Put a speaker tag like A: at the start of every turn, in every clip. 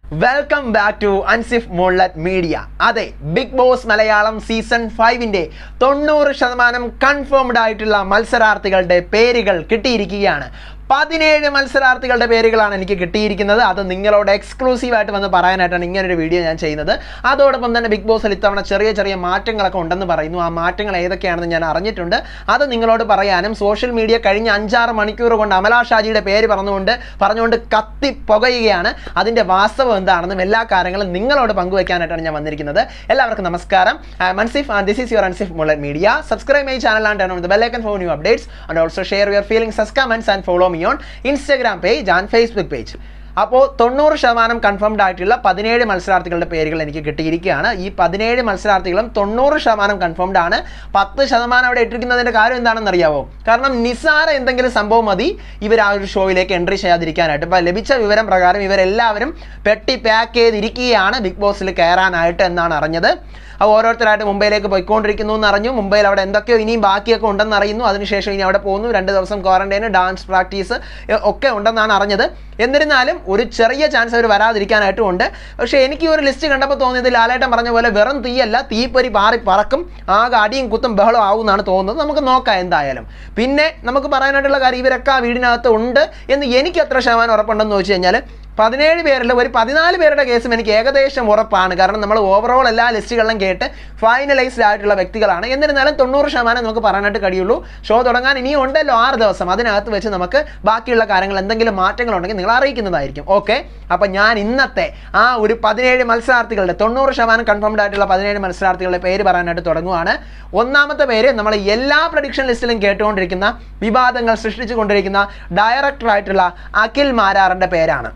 A: welcome back to Ansif Mullat media അതെ Big Boss Malayalam season ഫൈവിൻ്റെ തൊണ്ണൂറ് ശതമാനം കൺഫേംഡ് ആയിട്ടുള്ള മത്സരാർത്ഥികളുടെ പേരുകൾ കിട്ടിയിരിക്കുകയാണ് പതിനേഴ് മത്സരാർത്ഥികളുടെ പേരുകളാണ് എനിക്ക് കിട്ടിയിരിക്കുന്നത് അത് നിങ്ങളോട് എക്സ്ക്ലൂസീവ് ആയിട്ട് വന്ന് പറയാനായിട്ടാണ് ഇങ്ങനൊരു വീഡിയോ ഞാൻ ചെയ്യുന്നത് അതോടൊപ്പം തന്നെ ബിഗ് ബോസിൽ ഇത്തവണ ചെറിയ ചെറിയ മാറ്റങ്ങളൊക്കെ ഉണ്ടെന്ന് പറയുന്നു ആ മാറ്റങ്ങൾ ഏതൊക്കെയാണെന്ന് ഞാൻ അറിഞ്ഞിട്ടുണ്ട് അത് നിങ്ങളോട് പറയാനും സോഷ്യൽ മീഡിയ കഴിഞ്ഞ അഞ്ചാറ് മണിക്കൂർ കൊണ്ട് അമലാ ഷാജിയുടെ പേര് പറഞ്ഞുകൊണ്ട് പറഞ്ഞുകൊണ്ട് കത്തി പുകയുകയാണ് അതിൻ്റെ വാസ്തവം എന്താണെന്നും എല്ലാ കാര്യങ്ങളും നിങ്ങളോട് പങ്കുവയ്ക്കാനായിട്ടാണ് ഞാൻ വന്നിരിക്കുന്നത് എല്ലാവർക്കും നമസ്കാരം Mansif this is your Ansif Mullan media subscribe my channel and turn on the bell icon for new updates and also share your feelings as comments and follow me on Instagram page and Facebook page അപ്പോൾ തൊണ്ണൂറ് ശതമാനം confirmed ആയിട്ടുള്ള പതിനേഴ് മത്സരാർത്ഥികളുടെ പേരുകൾ എനിക്ക് കിട്ടിയിരിക്കുകയാണ് ഈ പതിനേഴ് മത്സരാർത്ഥികളും തൊണ്ണൂറ് ശതമാനം കൺഫേംഡ് ആണ് പത്ത് ശതമാനം അവിടെ ഇട്ടിരിക്കുന്നതിൻ്റെ കാര്യം എന്താണെന്ന് അറിയാവോ കാരണം നിസാര എന്തെങ്കിലും സംഭവം മതി ഇവർ ആ ഒരു ഷോയിലേക്ക് എൻട്രി ചെയ്യാതിരിക്കാനായിട്ട് ഇപ്പോൾ ലഭിച്ച വിവരം പ്രകാരം ഇവരെല്ലാവരും പെട്ടി പാക്ക് ചെയ്തിരിക്കുകയാണ് ബിഗ് ബോസിൽ കയറാനായിട്ട് എന്നാണ് അറിഞ്ഞത് അപ്പോൾ ഓരോരുത്തരായിട്ട് മുംബൈയിലേക്ക് പോയിക്കൊണ്ടിരിക്കുന്നു എന്ന് അറിഞ്ഞു മുംബൈയിൽ അവിടെ എന്തൊക്കെയോ ഇനിയും ബാക്കിയൊക്കെ ഉണ്ടെന്ന് അറിയുന്നു അതിനുശേഷം ഇനി അവിടെ പോകുന്നു രണ്ട് ദിവസം ക്വാറന്റൈന് ഡാൻസ് പ്രാക്ടീസ് ഒക്കെ ഉണ്ടെന്നാണ് അറിഞ്ഞത് എന്നിരുന്നാലും ഒരു ചെറിയ ചാൻസ് അവർ വരാതിരിക്കാനായിട്ടും ഉണ്ട് പക്ഷേ എനിക്ക് ഈ ഒരു ലിസ്റ്റ് കണ്ടപ്പോൾ തോന്നിയത് ലാലേട്ടൻ പറഞ്ഞ പോലെ വെറും തീയല്ല തീപ്പൊരി പാറി പറക്കും ആകെ അടിയും കുത്തും ബഹളം ആവും എന്നാണ് തോന്നുന്നത് നമുക്ക് നോക്കാം എന്തായാലും പിന്നെ നമുക്ക് പറയാനായിട്ടുള്ള കാര്യം ഇവരൊക്കെ ആ വീടിനകത്ത് ഉണ്ട് എന്ന് എനിക്ക് എത്ര ശതമാനം ഉറപ്പുണ്ടെന്ന് ചോദിച്ചു കഴിഞ്ഞാൽ പതിനേഴ് പേരിൽ ഒരു പതിനാല് പേരുടെ കേസും എനിക്ക് ഏകദേശം ഉറപ്പാണ് കാരണം നമ്മൾ ഓവറോൾ എല്ലാ ലിസ്റ്റുകളിലും കേട്ട് ഫൈനലൈസ്ഡ് ആയിട്ടുള്ള വ്യക്തികളാണ് എന്നിരുന്നാലും തൊണ്ണൂറ് ശതമാനം നമുക്ക് പറയാനായിട്ട് കഴിയുള്ളൂ ഷോ തുടങ്ങാൻ ഇനിയും ഉണ്ടല്ലോ ആറ് ദിവസം അതിനകത്ത് വെച്ച് നമുക്ക് ബാക്കിയുള്ള കാര്യങ്ങൾ എന്തെങ്കിലും മാറ്റങ്ങൾ ഉണ്ടെങ്കിൽ നിങ്ങൾ അറിയിക്കുന്നതായിരിക്കും ഓക്കെ അപ്പം ഞാൻ ഇന്നത്തെ ആ ഒരു പതിനേഴ് മത്സരാർത്ഥികളുടെ തൊണ്ണൂറ് ശതമാനം കൺഫേംഡ് ആയിട്ടുള്ള പതിനേഴ് മത്സരാർത്ഥികളുടെ പേര് പറയാനായിട്ട് തുടങ്ങുവാണ് ഒന്നാമത്തെ പേര് നമ്മൾ എല്ലാ പ്രഡിക്ഷൻ ലിസ്റ്റിലും കേട്ടുകൊണ്ടിരിക്കുന്ന വിവാദങ്ങൾ സൃഷ്ടിച്ചുകൊണ്ടിരിക്കുന്ന ഡയറക്ടറായിട്ടുള്ള അഖിൽ മാരാറിൻ്റെ പേരാണ്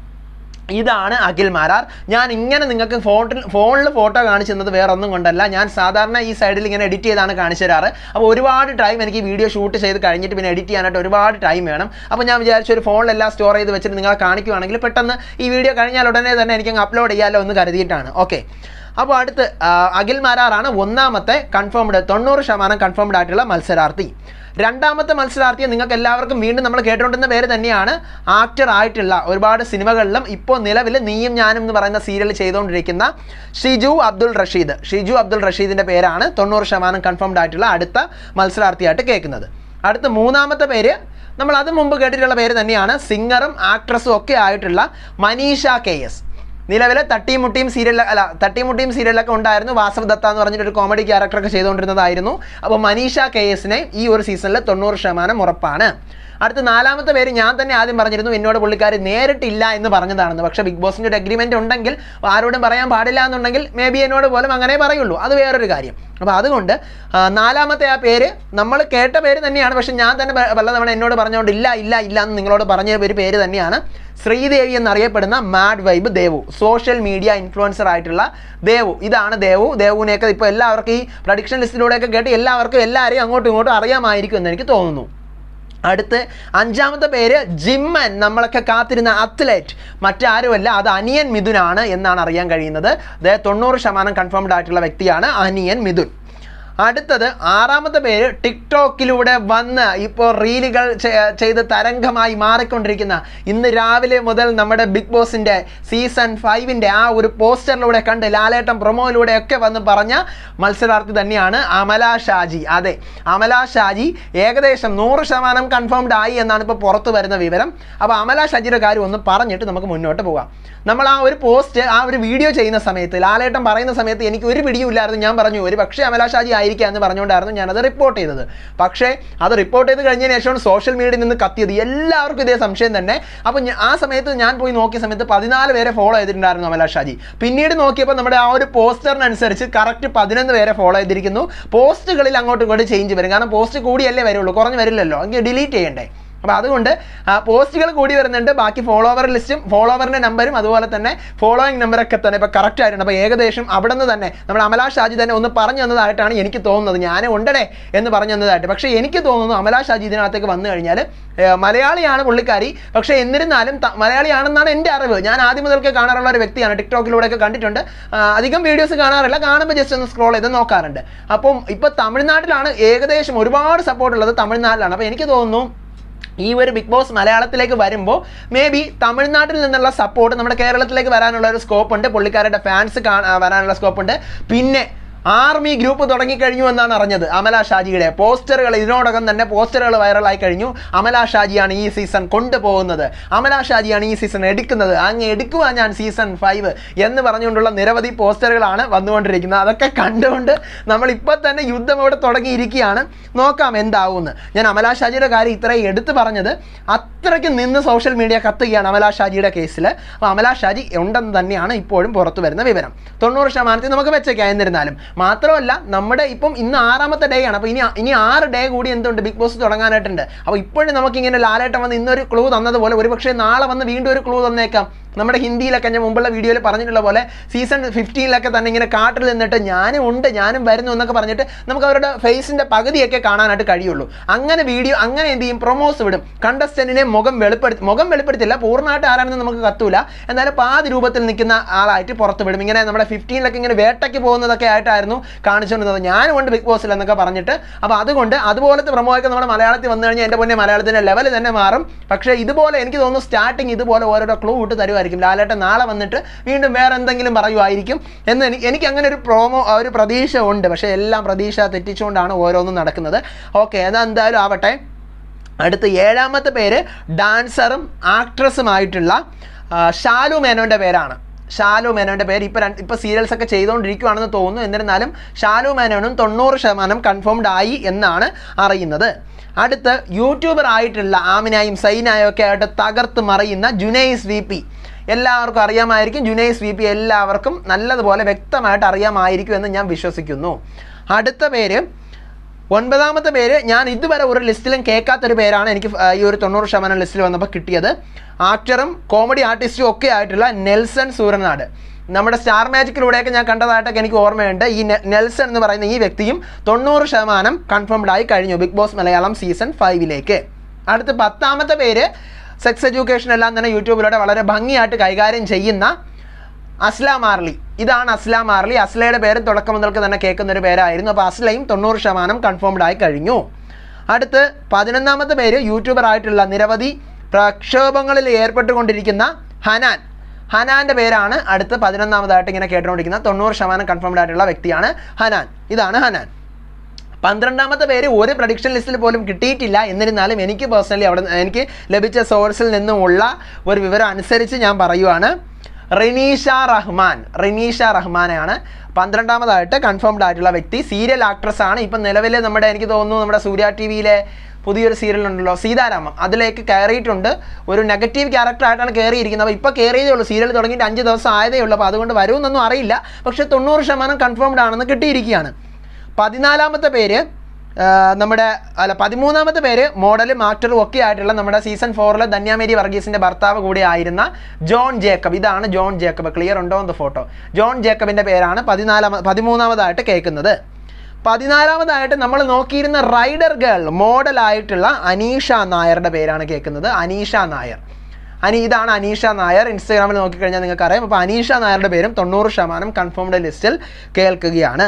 A: ഇതാണ് അഖിൽ മാരാർ ഞാൻ ഇങ്ങനെ നിങ്ങൾക്ക് ഫോണിൽ ഫോണിൽ ഫോട്ടോ കാണിച്ചു തന്നത് വേറെ ഒന്നും കൊണ്ടല്ല ഞാൻ സാധാരണ ഈ സൈഡിൽ ഇങ്ങനെ എഡിറ്റ് ചെയ്താണ് കാണിച്ചു തരാറ് അപ്പോൾ ഒരുപാട് ടൈം എനിക്ക് വീഡിയോ ഷൂട്ട് ചെയ്ത് കഴിഞ്ഞിട്ട് പിന്നെ എഡിറ്റ് ചെയ്യാനായിട്ട് ഒരുപാട് ടൈം വേണം അപ്പോൾ ഞാൻ വിചാരിച്ചു ഒരു ഫോണിലെല്ലാം സ്റ്റോർ ചെയ്ത് വെച്ചിട്ട് നിങ്ങളെ കാണിക്കുവാണെങ്കിൽ പെട്ടെന്ന് ഈ വീഡിയോ കഴിഞ്ഞാൽ ഉടനെ തന്നെ എനിക്ക് അപ്ലോഡ് ചെയ്യാമല്ലോ എന്ന് കരുതിയിട്ടാണ് ഓക്കെ അപ്പോൾ അടുത്ത് അഖിൽ മാരാറാണ് ഒന്നാമത്തെ കൺഫേംഡ് തൊണ്ണൂറ് ശതമാനം കൺഫേംഡ് ആയിട്ടുള്ള മത്സരാർത്ഥി രണ്ടാമത്തെ മത്സരാർത്ഥിയെ നിങ്ങൾക്ക് എല്ലാവർക്കും വീണ്ടും നമ്മൾ കേട്ടുകൊണ്ടിരുന്ന പേര് തന്നെയാണ് ആക്ടർ ആയിട്ടുള്ള ഒരുപാട് സിനിമകളിലും ഇപ്പോൾ നിലവിൽ നീയും ഞാനും എന്ന് പറയുന്ന സീരിയൽ ചെയ്തുകൊണ്ടിരിക്കുന്ന ഷിജു അബ്ദുൾ റഷീദ് ഷിജു അബ്ദുൾ റഷീദിൻ്റെ പേരാണ് തൊണ്ണൂറ് ശതമാനം കൺഫേംഡ് ആയിട്ടുള്ള അടുത്ത മത്സരാർത്ഥിയായിട്ട് കേൾക്കുന്നത് അടുത്ത മൂന്നാമത്തെ പേര് നമ്മൾ അത് മുമ്പ് കേട്ടിട്ടുള്ള പേര് തന്നെയാണ് സിംഗറും ആക്ട്രസും ഒക്കെ ആയിട്ടുള്ള മനീഷ കെ എസ് നിലവിലെ തട്ടിമുട്ടിയും സീരിയൽ അല്ല തട്ടിമുട്ടിയും സീരിയലൊക്കെ ഉണ്ടായിരുന്നു വാസവ് ദത്ത എന്ന് പറഞ്ഞിട്ട് ഒരു കോമഡി ക്യാരക്ടറൊക്കെ ചെയ്തുകൊണ്ടിരുന്നതായിരുന്നു അപ്പോൾ മനീഷ കെ എസിനെ ഈ ഒരു സീസണിൽ തൊണ്ണൂറ് ശതമാനം ഉറപ്പാണ് അടുത്ത നാലാമത്തെ പേര് ഞാൻ തന്നെ ആദ്യം പറഞ്ഞിരുന്നു എന്നോട് പുള്ളിക്കാർ നേരിട്ടില്ല എന്ന് പറഞ്ഞതാണെന്ന് പക്ഷേ ബിഗ് ബോസിൻ്റെ ഒരു അഗ്രിമെൻ്റ് ഉണ്ടെങ്കിൽ ആരോടും പറയാൻ പാടില്ല എന്നുണ്ടെങ്കിൽ മേ ബി എന്നോട് പോലും അങ്ങനെ പറയുള്ളൂ അത് വേറൊരു കാര്യം അപ്പോൾ അതുകൊണ്ട് നാലാമത്തെ ആ പേര് നമ്മൾ കേട്ട പേര് തന്നെയാണ് പക്ഷെ ഞാൻ തന്നെ പലതവണ എന്നോട് പറഞ്ഞുകൊണ്ട് ഇല്ല ഇല്ല ഇല്ല എന്ന് നിങ്ങളോട് പറഞ്ഞ ഒരു പേര് തന്നെയാണ് ശ്രീദേവി എന്നറിയപ്പെടുന്ന mad vibe Devu social media influencer ആയിട്ടുള്ള ദേവു ഇതാണ് ദേവു ദേവുവിനെയൊക്കെ ഇപ്പോൾ എല്ലാവർക്കും ഈ പ്രഡിക്ഷൻ ലിസ്റ്റിലൂടെയൊക്കെ കേട്ട് എല്ലാവർക്കും എല്ലാവരെയും അങ്ങോട്ടും ഇങ്ങോട്ടും അറിയാമായിരിക്കും എന്ന് എനിക്ക് തോന്നുന്നു അടുത്ത് അഞ്ചാമത്തെ പേര് ജിമ്മൻ നമ്മളൊക്കെ കാത്തിരുന്ന അത്ലറ്റ് മറ്റാരുമല്ല അത് അനിയൻ മിഥുനാണ് എന്നാണ് അറിയാൻ കഴിയുന്നത് അതായത് തൊണ്ണൂറ് ശതമാനം കൺഫേംഡ് ആയിട്ടുള്ള വ്യക്തിയാണ് അനിയൻ മിഥുൻ അടുത്തത് ആറാമത്തെ പേര് ടിക്ടോക്കിലൂടെ വന്ന് ഇപ്പോൾ റീലുകൾ ചെയ്ത് തരംഗമായി മാറിക്കൊണ്ടിരിക്കുന്ന ഇന്ന് രാവിലെ മുതൽ നമ്മുടെ ബിഗ് ബോസിൻ്റെ സീസൺ ഫൈവിൻ്റെ ആ ഒരു പോസ്റ്ററിലൂടെ കണ്ട് ലാലേട്ടൻ പ്രൊമോയിലൂടെ ഒക്കെ വന്ന് പറഞ്ഞ മത്സരാർത്ഥി തന്നെയാണ് അമല ഷാജി അതെ അമല ഷാജി ഏകദേശം നൂറ് ശതമാനം കൺഫേംഡ് ആയി എന്നാണ് ഇപ്പോൾ പുറത്തു വരുന്ന വിവരം അപ്പോൾ അമല ഷാജിയുടെ കാര്യം ഒന്ന് പറഞ്ഞിട്ട് നമുക്ക് മുന്നോട്ട് പോകാം നമ്മൾ ആ ഒരു പോസ്റ്റ് ആ ഒരു വീഡിയോ ചെയ്യുന്ന സമയത്ത് ലാലേട്ടൻ പറയുന്ന സമയത്ത് എനിക്ക് ഒരു പിടിയും ഇല്ലായിരുന്നു ഞാൻ പറഞ്ഞു ഒരു പക്ഷേ അമല ഷാജി ആയിരിക്കാം എന്ന് പറഞ്ഞുകൊണ്ടായിരുന്നു ഞാനത് റിപ്പോർട്ട് ചെയ്തത് പക്ഷേ അത് റിപ്പോർട്ട് ചെയ്ത് കഴിഞ്ഞതിന് ശേഷമാണ് സോഷ്യൽ മീഡിയയിൽ നിന്ന് കത്തിയത് എല്ലാവർക്കും ഇതേ സംശയം തന്നെ അപ്പോൾ ആ സമയത്ത് ഞാൻ പോയി നോക്കിയ സമയത്ത് പതിനാല് പേരെ ഫോളോ ചെയ്തിട്ടുണ്ടായിരുന്നു അമല ഷാജി പിന്നീട് നോക്കിയപ്പോൾ നമ്മുടെ ആ ഒരു പോസ്റ്ററിനനുസരിച്ച് കറക്റ്റ് പതിനൊന്ന് പേരെ ഫോളോ ചെയ്തിരിക്കുന്നു പോസ്റ്റുകളിൽ അങ്ങോട്ടും ഇങ്ങോട്ട് ചേഞ്ച് വരും കാരണം പോസ്റ്റ് കൂടിയല്ലേ വരുള്ളൂ കുറഞ്ഞ് വരില്ലല്ലോ എങ്കിൽ ഡിലീറ്റ് ചെയ്യണ്ടേ അപ്പോൾ അതുകൊണ്ട് പോസ്റ്റുകൾ കൂടി വരുന്നുണ്ട് ബാക്കി ഫോളോവർ ലിസ്റ്റും ഫോളോവറിൻ്റെ നമ്പരും അതുപോലെ തന്നെ ഫോളോയിങ് നമ്പറൊക്കെ തന്നെ ഇപ്പോൾ കറക്റ്റ് ആയിട്ടുണ്ട് അപ്പോൾ ഏകദേശം അവിടെ നിന്ന് തന്നെ നമ്മുടെ അമലാ ഷാജി തന്നെ ഒന്ന് പറഞ്ഞു തന്നതായിട്ടാണ് എനിക്ക് തോന്നുന്നത് ഞാൻ ഉണ്ടടേ എന്ന് പറഞ്ഞു തന്നതായിട്ട് പക്ഷേ എനിക്ക് തോന്നുന്നു അമലാ ഷാജി ഇതിനകത്തേക്ക് വന്നു കഴിഞ്ഞാൽ മലയാളിയാണ് പുള്ളിക്കാരി പക്ഷേ എന്നിരുന്നാലും മലയാളിയാണെന്നാണ് എൻ്റെ അറിവ് ഞാൻ ആദ്യം മുതൽക്ക് കാണാറുള്ള ഒരു വ്യക്തിയാണ് ടിക്ടോക്കിലൂടെയൊക്കെ കണ്ടിട്ടുണ്ട് അധികം വീഡിയോസ് കാണാറില്ല കാണുമ്പോൾ ജസ്റ്റ് ഒന്ന് സ്ക്രോൾ ചെയ്ത് നോക്കാറുണ്ട് അപ്പം ഇപ്പോൾ തമിഴ്നാട്ടിലാണ് ഏകദേശം ഒരുപാട് സപ്പോർട്ട് ഉള്ളത് തമിഴ്നാട്ടിലാണ് അപ്പോൾ എനിക്ക് തോന്നുന്നു ഈ ഒരു ബിഗ് ബോസ് മലയാളത്തിലേക്ക് വരുമ്പോൾ മേ ബി തമിഴ്നാട്ടിൽ നിന്നുള്ള സപ്പോർട്ട് നമ്മുടെ കേരളത്തിലേക്ക് വരാനുള്ള ഒരു സ്കോപ്പ് ഉണ്ട് പുള്ളിക്കാരുടെ ഫാൻസ് വരാനുള്ള സ്കോപ്പ് ഉണ്ട് പിന്നെ ആർമി ഗ്രൂപ്പ് തുടങ്ങിക്കഴിഞ്ഞു എന്നാണ് അറിഞ്ഞത് അമല ഷാജിയുടെ പോസ്റ്ററുകൾ ഇതിനോടകം തന്നെ പോസ്റ്ററുകൾ വൈറലായി കഴിഞ്ഞു അമല ഷാജിയാണ് ഈ സീസൺ കൊണ്ടുപോകുന്നത് അമല ഷാജിയാണ് ഈ സീസൺ എടുക്കുന്നത് അങ്ങ് എടുക്കുക ഞാൻ സീസൺ ഫൈവ് എന്ന് പറഞ്ഞുകൊണ്ടുള്ള നിരവധി പോസ്റ്ററുകളാണ് വന്നുകൊണ്ടിരിക്കുന്നത് അതൊക്കെ കണ്ടുകൊണ്ട് നമ്മൾ ഇപ്പോൾ തന്നെ യുദ്ധം ഇവിടെ തുടങ്ങിയിരിക്കുകയാണ് നോക്കാം എന്താവുമെന്ന് ഞാൻ അമല ഷാജിയുടെ കാര്യം ഇത്രയും എടുത്തു പറഞ്ഞത് അത്രയ്ക്ക് നിന്ന് സോഷ്യൽ മീഡിയ കത്തുകയാണ് അമല ഷാജിയുടെ കേസിൽ അപ്പോൾ അമല ഷാജി ഉണ്ടെന്ന് തന്നെയാണ് ഇപ്പോഴും പുറത്തു വരുന്ന വിവരം തൊണ്ണൂറ് ശതമാനത്തിൽ നമുക്ക് വെച്ചേക്കാം എന്നിരുന്നാലും മാത്രമല്ല നമ്മുടെ ഇപ്പം ഇന്ന് ആറാമത്തെ ഡേ ആണ് അപ്പോൾ ഇനി ഇനി ആറ് ഡേ കൂടി എന്തുണ്ട് ബിഗ് ബോസ് തുടങ്ങാനായിട്ടുണ്ട് അപ്പോൾ ഇപ്പോഴും നമുക്കിങ്ങനെ ലാലേട്ടം വന്ന് ഇന്നൊരു ക്ലൂ തന്നതുപോലെ ഒരുപക്ഷെ നാളെ വന്ന് വീണ്ടും ഒരു ക്ലൂ തന്നേക്കാം നമ്മുടെ ഹിന്ദിയിലൊക്കെ ഞാൻ മുമ്പുള്ള വീഡിയോയിൽ പറഞ്ഞിട്ടുള്ള പോലെ സീസൺ ഫിഫ്റ്റീനിലൊക്കെ തന്നെ ഇങ്ങനെ കാട്ടിൽ നിന്നിട്ട് ഞാനും ഉണ്ട് ഞാനും വരുന്നു എന്നൊക്കെ പറഞ്ഞിട്ട് നമുക്ക് അവരുടെ ഫേസിൻ്റെ പകുതിയൊക്കെ കാണാനായിട്ട് കഴിയുള്ളൂ അങ്ങനെ വീഡിയോ അങ്ങനെ എന്ത് ചെയ്യും പ്രൊമോസ് വിടും കണ്ടസ്റ്റന്റിനെ മുഖം വെളിപ്പെടുത്തി മുഖം വെളിപ്പെടുത്തില്ല പൂർണ്ണമായിട്ട് ആരാണെന്ന് നമുക്ക് കത്തൂല എന്നാലും പാതി രൂപത്തിൽ നിൽക്കുന്ന ആളായിട്ട് പുറത്ത് വിടും ഇങ്ങനെ നമ്മുടെ ഫിഫ്റ്റീനിലൊക്കെ ഇങ്ങനെ വേട്ടയ്ക്ക് പോകുന്നതൊക്കെ ആയിട്ടായിരുന്നു കാണിച്ചുകൊണ്ടിരുന്നത് ഞാനും ഉണ്ട് ബിഗ് ബോസിൽ എന്നൊക്കെ പറഞ്ഞിട്ട് അപ്പോൾ അതുകൊണ്ട് അതുപോലത്തെ പ്രൊമോ ഒക്കെ നമ്മുടെ മലയാളത്തിൽ വന്നു കഴിഞ്ഞാൽ എൻ്റെ പൊന്നെ മലയാളത്തിൻ്റെ ലെവൽ തന്നെ മാറും പക്ഷേ ഇതുപോലെ എനിക്ക് തോന്നുന്നു സ്റ്റാർട്ടിങ് ഇതുപോലെ ഓരോരോ ക്ലൂ ഇട്ട് തരുമായിരിക്കും ലാലേട്ടൻ നാളെ വന്നിട്ട് വീണ്ടും വേറെ എന്തെങ്കിലും പറയുമായിരിക്കും എന്ന് എനിക്ക് എനിക്ക് അങ്ങനെ ഒരു പ്രോമോ ഒരു പ്രതീക്ഷ ഉണ്ട് പക്ഷേ എല്ലാം പ്രതീക്ഷ തെറ്റിച്ചുകൊണ്ടാണ് ഓരോന്നും നടക്കുന്നത് ഓക്കെ എന്നാൽ എന്തായാലും ആവട്ടെ അടുത്ത ഏഴാമത്തെ പേര് ഡാൻസറും ആക്ട്രസുമായിട്ടുള്ള ആ, ഷാലു മേനോൻ്റെ പേരാണ് ഷാലു മേനോൻ്റെ പേര് ഇപ്പോൾ രണ്ട് ഇപ്പോൾ സീരിയൽസ് ഒക്കെ ചെയ്തുകൊണ്ടിരിക്കുകയാണെന്ന് തോന്നുന്നു എന്നിരുന്നാലും ഷാലു മേനോനും തൊണ്ണൂറ് ശതമാനം കൺഫേംഡ് ആയി എന്നാണ് അറിയുന്നത് അടുത്ത് യൂട്യൂബർ ആയിട്ടുള്ള ആമിനായും സൈനായും ഒക്കെ ആയിട്ട് തകർത്ത് മറിയുന്ന ജുനൈസ് വി പി എല്ലാവർക്കും അറിയാമായിരിക്കും ജുനൈസ് വി പി എല്ലാവർക്കും നല്ലതുപോലെ വ്യക്തമായിട്ട് അറിയാമായിരിക്കും എന്ന് ഞാൻ വിശ്വസിക്കുന്നു അടുത്ത പേര് ഒൻപതാമത്തെ പേര് ഞാൻ ഇതുവരെ ഒരു ലിസ്റ്റിലും കേൾക്കാത്തൊരു പേരാണ് എനിക്ക് ആ, ഈ ഒരു തൊണ്ണൂറ് ശതമാനം ലിസ്റ്റിൽ വന്നപ്പോൾ കിട്ടിയത് ആക്ടറും കോമഡി ആർട്ടിസ്റ്റും ഒക്കെ ആയിട്ടുള്ള നെൽസൺ സൂരനാട് നമ്മുടെ സ്റ്റാർ മാജിക്കിലൂടെയൊക്കെ ഞാൻ കണ്ടതായിട്ടൊക്കെ എനിക്ക് ഓർമ്മയുണ്ട് ഈ നെ- നെൽസൺ എന്ന് പറയുന്ന ഈ വ്യക്തിയും തൊണ്ണൂറ് ശതമാനം കൺഫേംഡ് ആയി കഴിഞ്ഞു ബിഗ് ബോസ് മലയാളം സീസൺ ഫൈവിലേക്ക് അടുത്ത പത്താമത്തെ പേര് സെക്സ് എഡ്യൂക്കേഷൻ എല്ലാം തന്നെ യൂട്യൂബിലൂടെ വളരെ ഭംഗിയായിട്ട് കൈകാര്യം ചെയ്യുന്ന അസ്ല മാർലി ഇതാണ് അസ്ല മാർലി അസ്ലയുടെ പേര് തുടക്കം മുതൽക്ക് തന്നെ കേൾക്കുന്ന ഒരു പേരായിരുന്നു അപ്പോൾ അസ്ലയും തൊണ്ണൂറ് ശതമാനം കൺഫേംഡ് ആയി കഴിഞ്ഞു അടുത്ത് പതിനൊന്നാമത്തെ പേര് യൂട്യൂബർ ആയിട്ടുള്ള നിരവധി പ്രക്ഷോഭങ്ങളിൽ ഏർപ്പെട്ടുകൊണ്ടിരിക്കുന്ന ഹനാൻ ഹനാൻ്റെ പേരാണ് അടുത്ത് പതിനൊന്നാമതായിട്ട് ഇങ്ങനെ കേട്ടുകൊണ്ടിരിക്കുന്ന തൊണ്ണൂറ് ശതമാനം കൺഫേംഡ് ആയിട്ടുള്ള വ്യക്തിയാണ് ഹനാൻ ഇതാണ് ഹനാൻ പന്ത്രണ്ടാമത്തെ പേര് ഒരു പ്രഡിക്ഷൻ ലിസ്റ്റിൽ പോലും കിട്ടിയിട്ടില്ല എന്നിരുന്നാലും എനിക്ക് പേഴ്സണലി അവിടെ എനിക്ക് ലഭിച്ച സോഴ്സിൽ നിന്നുമുള്ള ഒരു വിവരം അനുസരിച്ച് ഞാൻ പറയുവാണ് റിനീഷ റഹ്മാൻ റിനീഷ റഹ്മാനാണ് പന്ത്രണ്ടാമതായിട്ട് കൺഫേംഡ് ആയിട്ടുള്ള വ്യക്തി സീരിയൽ ആക്ട്രസ് ആണ് ഇപ്പം നിലവിൽ നമ്മുടെ എനിക്ക് തോന്നുന്നു നമ്മുടെ സൂര്യ ടി വിയിലെ പുതിയൊരു സീരിയൽ ഉണ്ടല്ലോ സീതാരാമം അതിലേക്ക് കയറിയിട്ടുണ്ട് ഒരു നെഗറ്റീവ് ക്യാരക്ടർ ആയിട്ടാണ് കയറിയിരിക്കുന്നത് അപ്പോൾ ഇപ്പോൾ കയറിയതേ ഉള്ളൂ സീരിയൽ തുടങ്ങിയിട്ട് അഞ്ച് ദിവസം ആയതേ ഉള്ളൂ അപ്പോൾ അതുകൊണ്ട് വരുമെന്നൊന്നും അറിയില്ല പക്ഷേ തൊണ്ണൂറ് ശതമാനം കൺഫേംഡ് ആണെന്ന് കിട്ടിയിരിക്കുകയാണ് പതിനാലാമത്തെ പേര് ആ, നമ്മുടെ അല്ല പതിമൂന്നാമത്തെ പേര് മോഡലും ആക്ടറും ഒക്കെ ആയിട്ടുള്ള നമ്മുടെ സീസൺ ഫോറിലെ ധന്യാമേരി വർഗീസിന്റെ ഭർത്താവ് കൂടി ആയിരുന്ന ജോൺ ജേക്കബ് ഇതാണ് ജോൺ ജേക്കബ് ക്ലിയർ ഉണ്ടോ എന്ന് ഫോട്ടോ ജോൺ ജേക്കബിന്റെ പേരാണ് പതിനാലാമ പതിമൂന്നാമതായിട്ട് കേൾക്കുന്നത് പതിനാലാമതായിട്ട് നമ്മൾ നോക്കിയിരുന്ന റൈഡർ ഗേൾ മോഡലായിട്ടുള്ള അനീഷ നായരുടെ പേരാണ് കേൾക്കുന്നത് അനീഷ നായർ അനി ഇതാണ് അനീഷ നായർ ഇൻസ്റ്റാഗ്രാമിൽ നോക്കിക്കഴിഞ്ഞാൽ നിങ്ങൾക്ക് അറിയാം അപ്പോൾ അനീഷ നായരുടെ പേരും തൊണ്ണൂറ് ശതമാനം കൺഫേംഡ് ലിസ്റ്റിൽ കേൾക്കുകയാണ്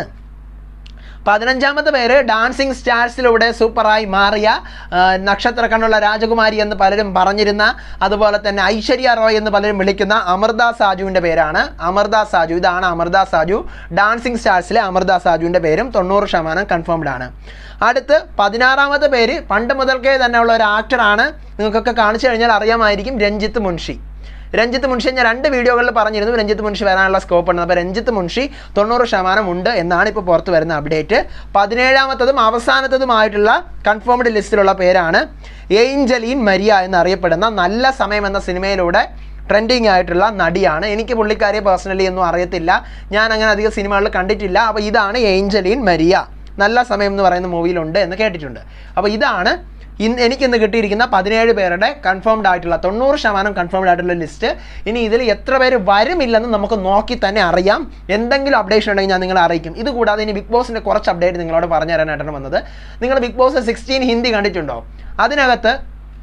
A: പതിനഞ്ചാമത്തെ പേര് ഡാൻസിങ് സ്റ്റാർസിലൂടെ സൂപ്പറായി മാറിയ ആ, നക്ഷത്ര കണ്ണുള്ള രാജകുമാരി എന്ന് പലരും പറഞ്ഞിരുന്ന അതുപോലെ തന്നെ ഐശ്വര്യ റോയ് എന്ന് പലരും വിളിക്കുന്ന അമൃത സാജുവിൻ്റെ പേരാണ് അമൃത സാജു ഇതാണ് അമൃത സാജു ഡാൻസിങ് സ്റ്റാർസിലെ അമൃത സാജുവിൻ്റെ പേരും തൊണ്ണൂറ് ശതമാനം കൺഫേംഡ് ആണ് അടുത്ത് പതിനാറാമത്തെ പേര് പണ്ട് മുതൽക്കേ തന്നെ ഉള്ള ഒരു ആക്ടറാണ് നിങ്ങൾക്കൊക്കെ കാണിച്ചു കഴിഞ്ഞാൽ അറിയാമായിരിക്കും രഞ്ജിത്ത് മുൻഷി രഞ്ജിത്ത് മുൻഷി ഞാൻ രണ്ട് വീഡിയോകളിൽ പറഞ്ഞിരുന്നു രഞ്ജിത്ത് മുൻഷി വരാനുള്ള സ്കോപ്പ് ഉണ്ട് അപ്പോൾ രഞ്ജിത്ത് മുൻഷി തൊണ്ണൂറ് ശതമാനം ഉണ്ട് എന്നാണ് ഇപ്പോൾ പുറത്ത് വരുന്ന അപ്ഡേറ്റ് പതിനേഴാമത്തതും അവസാനത്തതുമായിട്ടുള്ള കൺഫേംഡ് ലിസ്റ്റിലുള്ള പേരാണ് ഏഞ്ചലീൻ മരിയ എന്നറിയപ്പെടുന്ന നല്ല സമയം എന്ന സിനിമയിലൂടെ ട്രെൻഡിങ് ആയിട്ടുള്ള നടിയാണ് എനിക്ക് പുള്ളിക്കാരിയെ പേഴ്സണലി ഒന്നും അറിയത്തില്ല ഞാൻ അങ്ങനെ അധികം സിനിമകളിൽ കണ്ടിട്ടില്ല അപ്പോൾ ഇതാണ് ഏഞ്ചലീൻ മരിയ നല്ല സമയം എന്ന് പറയുന്ന മൂവിയിലുണ്ട് എന്ന് കേട്ടിട്ടുണ്ട് അപ്പോൾ ഇതാണ് ഇന്ന് എനിക്കിന്ന് കിട്ടിയിരിക്കുന്ന പതിനേഴ് പേരുടെ കൺഫേംഡ് ആയിട്ടുള്ള തൊണ്ണൂറ് ശതമാനം കൺഫേംഡ് ആയിട്ടുള്ള ലിസ്റ്റ് ഇനി ഇതിൽ എത്ര പേര് വരുമില്ലെന്ന് നമുക്ക് നോക്കി തന്നെ അറിയാം എന്തെങ്കിലും അപ്ഡേഷൻ ഉണ്ടെങ്കിൽ ഞാൻ നിങ്ങളെ അറിയിക്കും ഇത് കൂടാതെ ഇനി ബിഗ് ബോസിൻ്റെ കുറച്ച് അപ്ഡേറ്റ് നിങ്ങളോട് പറഞ്ഞു തരാനായിട്ടാണ് വന്നത് നിങ്ങൾ ബിഗ് ബോസ് സിക്സ്റ്റീൻ ഹിന്ദി കണ്ടിട്ടുണ്ടോ അതിനകത്ത്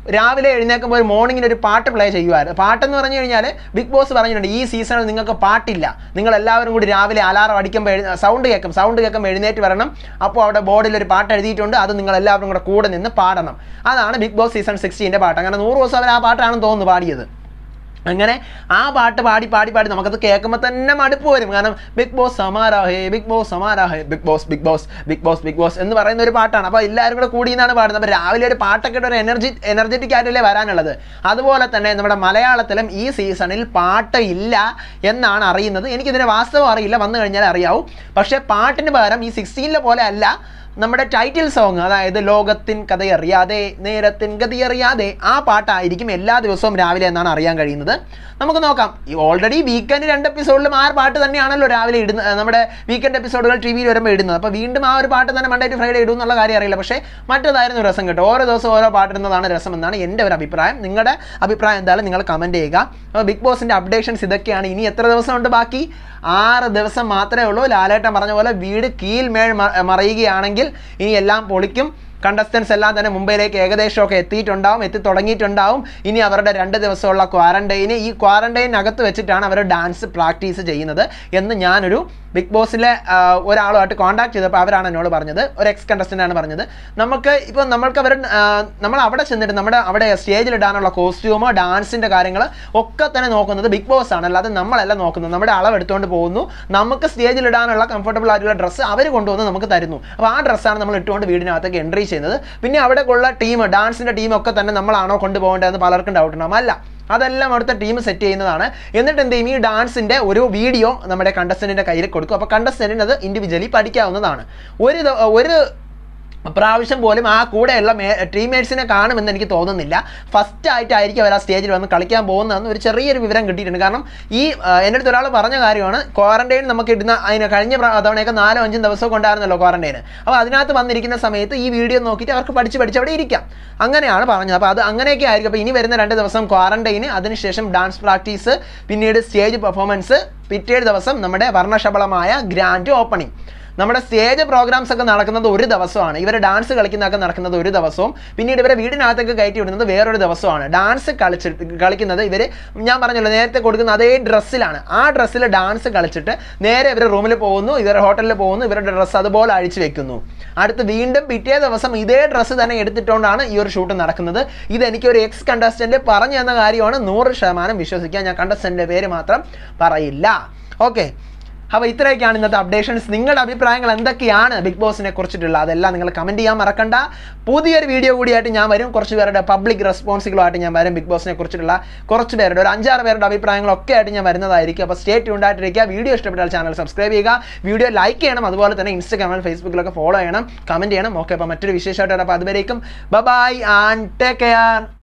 A: രാവിലെ എഴുന്നേൽക്കുമ്പോൾ ഒരു മോർണിംഗിന് ഒരു പാട്ട് പ്ലേ ചെയ്യുമായിരുന്നു പാട്ടെന്ന് പറഞ്ഞു കഴിഞ്ഞാൽ ബിഗ് ബോസ് പറഞ്ഞിട്ടുണ്ട് ഈ സീസണിൽ നിങ്ങൾക്ക് പാട്ടില്ല നിങ്ങൾ എല്ലാവരും കൂടി രാവിലെ അലാറം അടിക്കുമ്പോൾ എഴു സൗണ്ട് കേൾക്കും സൗണ്ട് കേൾക്കുമ്പോൾ എഴുന്നേറ്റ് വരണം അപ്പോൾ അവിടെ ബോർഡിൽ ഒരു പാട്ട് എഴുതിയിട്ടുണ്ട് അത് നിങ്ങൾ എല്ലാവരും കൂടെ കൂടെ നിന്ന് പാടണം അതാണ് ബിഗ് ബോസ് സീസൺ സിക്സ്റ്റീൻ്റെ പാട്ട് അങ്ങനെ നൂറ് ദിവസം അവർ ആ പാട്ടാണെന്ന് തോന്നുന്നു പാടിയത് അങ്ങനെ ആ പാട്ട് പാടി പാടി പാടി നമുക്കത് കേൾക്കുമ്പോൾ തന്നെ മടുപ്പ് വരും കാരണം ബിഗ് ബോസ് സമാരാഹേ ബിഗ് ബോസ് സമാരാഹേ Big Boss Big Boss Big Boss Big Boss എന്ന് പറയുന്ന ഒരു പാട്ടാണ് അപ്പോൾ എല്ലാവരും കൂടെ കൂടി നിന്നാണ് പാടുന്നത് അപ്പോൾ രാവിലെ ഒരു പാട്ടൊക്കെ ഇട്ട് ഒരു എനർജി എനർജറ്റിക് ആയിട്ടല്ലേ വരാനുള്ളത് അതുപോലെ തന്നെ നമ്മുടെ മലയാളത്തിലും ഈ സീസണിൽ പാട്ട് ഇല്ല എന്നാണ് അറിയുന്നത് എനിക്കിതിന് വാസ്തവം അറിയില്ല വന്നു കഴിഞ്ഞാൽ അറിയാവും പക്ഷേ പാട്ടിന് പകരം ഈ സിക്സ്റ്റീനിലെ പോലെ അല്ല നമ്മുടെ ടൈറ്റിൽ സോങ് അതായത് ലോകത്തിൻ കഥയറിയാതെ നേരത്തിൻ ഗതിയറിയാതെ ആ പാട്ടായിരിക്കും എല്ലാ ദിവസവും രാവിലെ എന്നാണ് അറിയാൻ കഴിയുന്നത് നമുക്ക് നോക്കാം ഈ ഓൾറെഡി വീക്കെൻഡ് രണ്ട് എപ്പിസോഡിലും ആ പാട്ട് തന്നെയാണല്ലോ രാവിലെ ഇടുന്നത് നമ്മുടെ വീക്കെൻഡ് എപ്പിസോഡുകൾ ടി വിയിൽ വരുമ്പോൾ ഇടുന്നത് അപ്പോൾ വീണ്ടും ആ ഒരു പാട്ട് തന്നെ മൺഡേ ടു ഫ്രൈഡേ ഇടും എന്നുള്ള കാര്യം അറിയില്ല പക്ഷേ മറ്റേതായിരുന്നു രസം കേട്ടോ ഓരോ ദിവസം ഓരോ പാട്ടിടുന്നതാണ് രസം എന്നാണ് എൻ്റെ ഒരു അഭിപ്രായം നിങ്ങളുടെ അഭിപ്രായം എന്തായാലും നിങ്ങൾ കമൻറ്റ് ചെയ്യുക അപ്പോൾ ബിഗ് ബോസിൻ്റെ അപ്ഡേഷൻസ് ഇതൊക്കെയാണ് ഇനി എത്ര ദിവസമുണ്ട് ബാക്കി ആറ് ദിവസം മാത്രമേ ഉള്ളൂ ലാലേട്ടൻ പറഞ്ഞ പോലെ വീട് കീഴ്മേൽ മ- മറിയുകയാണെങ്കിൽ ഇനി എല്ലാം പൊളിക്കും കണ്ടസ്റ്റൻസ് എല്ലാം തന്നെ മുംബൈയിലേക്ക് ഏകദേശമൊക്കെ എത്തിയിട്ടുണ്ടാവും എത്തി തുടങ്ങിയിട്ടുണ്ടാവും ഇനി അവരുടെ രണ്ട് ദിവസമുള്ള ക്വാറന്റൈന് ഈ ക്വാറന്റൈനകത്ത് വെച്ചിട്ടാണ് അവർ ഡാൻസ് പ്രാക്ടീസ് ചെയ്യുന്നത് എന്ന് ഞാനൊരു ബിഗ് ബോസിലെ ആ, ഒരാളുമായിട്ട് കോൺടാക്ട് ചെയ്തപ്പോൾ അവരാണ് എന്നോട് പറഞ്ഞത് ഒരു എക്സ് കണ്ടസ്റ്റൻ്റ് ആണ് പറഞ്ഞത് നമുക്ക് ഇപ്പോൾ നമ്മൾക്ക് അവർ നമ്മൾ അവിടെ ചെന്നിട്ട് നമ്മുടെ അവിടെ സ്റ്റേജിൽ ഇടാനുള്ള കോസ്റ്റ്യൂമോ ഡാൻസിൻ്റെ കാര്യങ്ങൾ ഒക്കെ തന്നെ നോക്കുന്നത് ബിഗ് ബോസ് ആണ് അല്ലാതെ നമ്മളല്ല നോക്കുന്നത് നമ്മുടെ അളവ് എടുത്തുകൊണ്ട് പോകുന്നു നമുക്ക് സ്റ്റേജിൽ ഇടാനുള്ള കംഫർട്ടബിൾ ആയിട്ടുള്ള ഡ്രസ്സ് അവർ കൊണ്ടുവന്ന് നമുക്ക് തരുന്നു അപ്പോൾ ആ ഡ്രസ്സാണ് നമ്മൾ ഇട്ടുകൊണ്ട് വീടിനകത്തേക്ക് എൻട്രി ചെയ്യുന്നത് പിന്നെ അവിടെ ഉള്ള ടീം ഡാൻസിൻ്റെ ടീമൊക്കെ തന്നെ നമ്മളാണോ കൊണ്ടുപോകേണ്ടതെന്ന് പലർക്കും ഡൗട്ട് ഉണ്ടാവും അല്ല അതെല്ലാം അവിടുത്തെ ടീം സെറ്റ് ചെയ്യുന്നതാണ് എന്നിട്ട് എന്ത് ചെയ്യും ഈ ഡാൻസിൻ്റെ ഒരു വീഡിയോ നമ്മുടെ കണ്ടസ്റ്റൻറ്റിൻ്റെ കയ്യിൽ കൊടുക്കും അപ്പോൾ കണ്ടസ്റ്റൻറ്റിന് അത് ഇൻഡിവിജ്വലി പഠിക്കാവുന്നതാണ് ഒരു ദ- ഒരു പ്രാവശ്യം പോലും ആ കൂടെയുള്ള മേ ടീംമേറ്റ്സിനെ കാണുമെന്ന് എനിക്ക് തോന്നുന്നില്ല ഫസ്റ്റ് ആയിട്ടായിരിക്കും അവർ ആ സ്റ്റേജിൽ വന്ന് കളിക്കാൻ പോകുന്നതെന്ന് ഒരു ചെറിയൊരു വിവരം കിട്ടിയിട്ടുണ്ട് കാരണം ഈ ആ, എൻ്റെ അടുത്ത് ഒരാൾ പറഞ്ഞ കാര്യമാണ് ക്വാറന്റൈൻ നമുക്ക് ഇടുന്ന അതിന് കഴിഞ്ഞ പ്ര- തവണയൊക്കെ നാലോ അഞ്ചും ദിവസം കൊണ്ടായിരുന്നല്ലോ ക്വാറന്റൈൻ അപ്പോൾ അതിനകത്ത് വന്നിരിക്കുന്ന സമയത്ത് ഈ വീഡിയോ നോക്കിയിട്ട് അവർക്ക് പഠിച്ച് പഠിച്ച് അവിടെ ഇരിക്കാം അങ്ങനെയാണ് പറഞ്ഞത് അപ്പോൾ അത് അങ്ങനെയൊക്കെ ആയിരിക്കും അപ്പോൾ ഇനി വരുന്ന രണ്ട് ദിവസം ക്വാറന്റൈന് അതിനുശേഷം ഡാൻസ് പ്രാക്ടീസ് പിന്നീട് സ്റ്റേജ് പെർഫോമൻസ് പിറ്റേ ദിവസം നമ്മുടെ വർണ്ണശബളമായ ഗ്രാൻഡ് ഓപ്പണിംഗ് നമ്മുടെ സ്റ്റേജ് പ്രോഗ്രാംസ് ഒക്കെ നടക്കുന്നത് ഒരു ദിവസമാണ് ഇവർ ഡാൻസ് കളിക്കുന്നതൊക്കെ നടക്കുന്നത് ഒരു ദിവസവും പിന്നീട് ഇവരെ വീടിനകത്തേക്ക് കയറ്റി വിടുന്നത് വേറൊരു ദിവസമാണ് ഡാൻസ് കളിച്ച് കളിക്കുന്നത് ഇവർ ഞാൻ പറഞ്ഞല്ലോ നേരത്തെ കൊടുക്കുന്ന അതേ ഡ്രസ്സിലാണ് ആ ഡ്രസ്സിൽ ഡാൻസ് കളിച്ചിട്ട് നേരെ ഇവർ റൂമിൽ പോകുന്നു ഇവർ ഹോട്ടലിൽ പോകുന്നു ഇവരുടെ ഡ്രസ്സ് അതുപോലെ അഴിച്ചു വെക്കുന്നു അടുത്ത് വീണ്ടും പിറ്റേ ദിവസം ഇതേ ഡ്രസ്സ് തന്നെ എടുത്തിട്ടുകൊണ്ടാണ് ഈ ഒരു ഷൂട്ട് നടക്കുന്നത് ഇത് എനിക്ക് ഒരു എക്സ് കണ്ടസ്റ്റന്റ് പറഞ്ഞു തന്ന കാര്യമാണ് നൂറ് ശതമാനം വിശ്വസിക്കാൻ ഞാൻ കണ്ടസ്റ്റന്റിന്റെ പേര് മാത്രം പറയില്ല ഓക്കെ അപ്പോൾ ഇത്രയൊക്കെയാണ് ഇന്നത്തെ അപ്ഡേഷൻസ് നിങ്ങളുടെ അഭിപ്രായങ്ങൾ എന്തൊക്കെയാണ് ബിഗ് ബോസിനെ കുറിച്ചിട്ടുള്ള അതെല്ലാം നിങ്ങൾ കമൻറ്റ് ചെയ്യാൻ മറക്കണ്ട പുതിയൊരു വീഡിയോ കൂടിയായിട്ട് ഞാൻ വരും കുറച്ച് പേരുടെ പബ്ലിക് റെസ്പോൺസികളുമായിട്ട് ഞാൻ വരും ബിഗ് ബോസിനെ കുറിച്ചിട്ടുള്ള കുറച്ച് പേരുടെ ഒരു അഞ്ചാറ് പേരുടെ അഭിപ്രായങ്ങളൊക്കെ ആയിട്ട് ഞാൻ വരുന്നതായിരിക്കും അപ്പോൾ സ്റ്റേറ്റ് ഉണ്ടായിട്ടിരിക്കുക വീഡിയോ ഇഷ്ടപ്പെട്ടാൽ ചാനൽ സബ്സ്ക്രൈബ് ചെയ്യുക വീഡിയോ ലൈക്ക് ചെയ്യണം അതുപോലെ തന്നെ ഇൻസ്റ്റാഗ്രാമിൽ ഫേസ്ബുക്കിലൊക്കെ ഫോളോ ചെയ്യണം കമൻറ്റ് ചെയ്യണം ഓക്കെ അപ്പോൾ മറ്റൊരു വിശേഷമായിട്ട് അപ്പോൾ അതുവരേക്കും ബൈ ആൻഡ് ടേക്ക് കെയർ